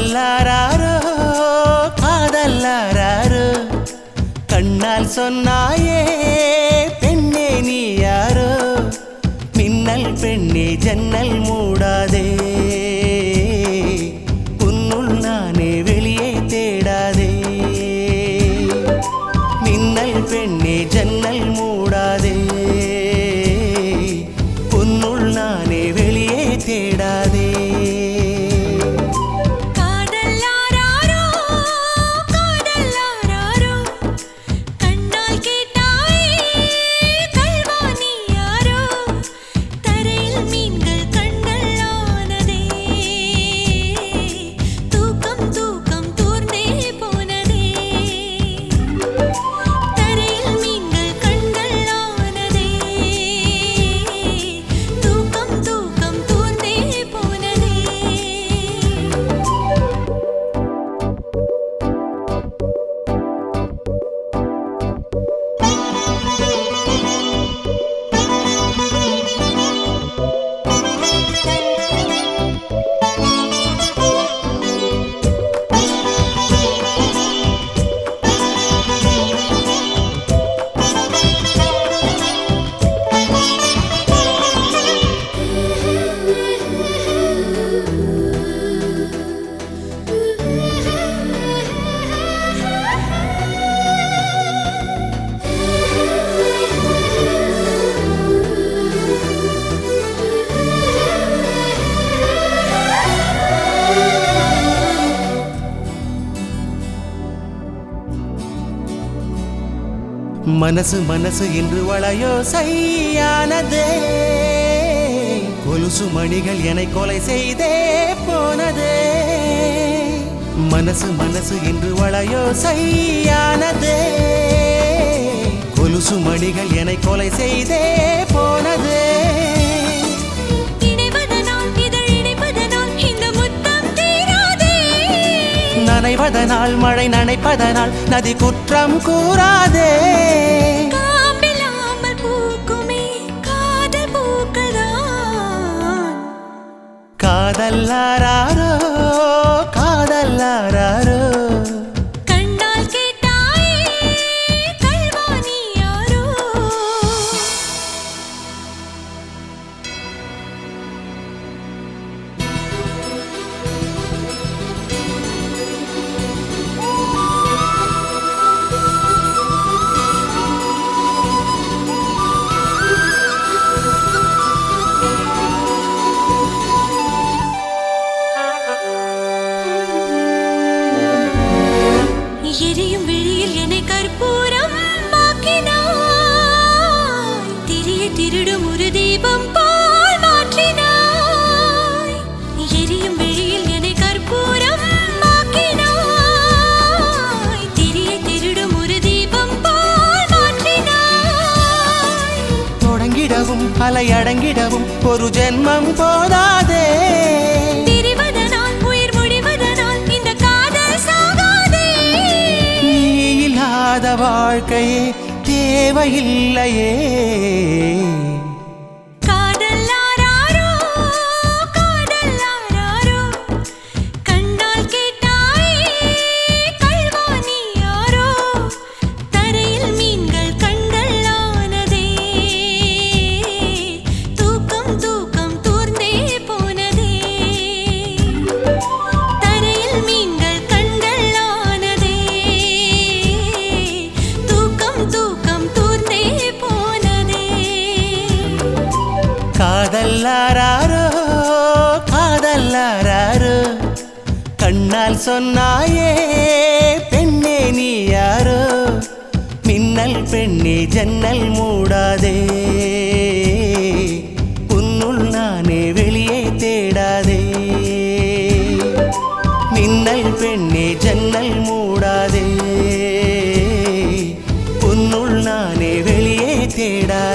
காதல்லாரோ காதல்லாரோ கண்ணால் சொன்னாயே பெண்ணே நீ யாரோ மின்னல் பெண்ணே ஜன்னல் மூடாதே உன்னுள் நானே வெளியே தேடாதே மின்னல் பெண்ணே ஜன்னல் மூடாதே உன்னுள் நானே வெளியே தேடாதே காதல்லாரோ காதல்லாரோ கண்ணால் கேட்டாயே கல்வாணி யாரோ தரையில் மீன்கள் கண்டல்லானதே தூக்கம் தூக்கம் தூர்ந்தே போனதே தரையில் மீன்கள் கண்டல்லானதே தூக்கம் தூக்கம் தூர்ந்தே போனதே மனசு மனசு என்று வளையோ சையானதே கொலுசு மணிகள் என்னை கொலை செய்தே போனதே மனசு மனசு என்று வளையோ சையானதே கொலுசு மணிகள் என்னை கொலை செய்தே போனதே இணைவதனால் இதழ் இணைப்பதனால் இந்த முத்தம் தீராதே நனைவதனால் மழை நனைப்பதனால் நதி குற்றம் கூறாதே காம்பில்லாமல் பூக்குமே காதல் பூக்கள்தான் காதல்லாரோ காதல்லாரோ கண்ணால் கேட்டாயே கல்வாணி யாரோ எரியும் விழியில் என்னை கற்பூரம் ஆக்கினாய் திரிய திருடும் ஒரு தீபம் போல் மாற்றினாய் எரியும் விழியில் என்னை கற்பூரம் ஆக்கினாய் திரிய திருடும் ஒரு தீபம் போல் மாற்றினாய் தொடங்கிடவும் அலை அடங்கிடவும் ஒரு ஜென்மம் போதாதே திரிவதனால் உயிர் முடிவதனால் இந்த காதல் சாகாதே நீ இல்லாத வாழ்க்கையே தேவையில்லையே காதல்லாரோ காதல்லாரோ கண்ணால் கேட்டாயே கல்வாணி யாரோ தரையில் மீன்கள் கண்டல்லானதே தூக்கம் தூக்கம் தூர்ந்தே போனதே தரையில் மீன்கள் கண்டல்லானதே தூக்கம் தூக்கம் தூர்ந்தே போனதே காதல்லாரோ காதல்லாரோ கண்ணால் சொன்னாயே பெண்ணே நீ யாரோ மின்னல் பெண்ணே ஜன்னல் மூடாதே உன்னுள் நானே வெளியே தேடாதே மின்னல் பெண்ணே ஜன்னல் மூடாதே உன்னுள் நானே வெளியே தேடாதே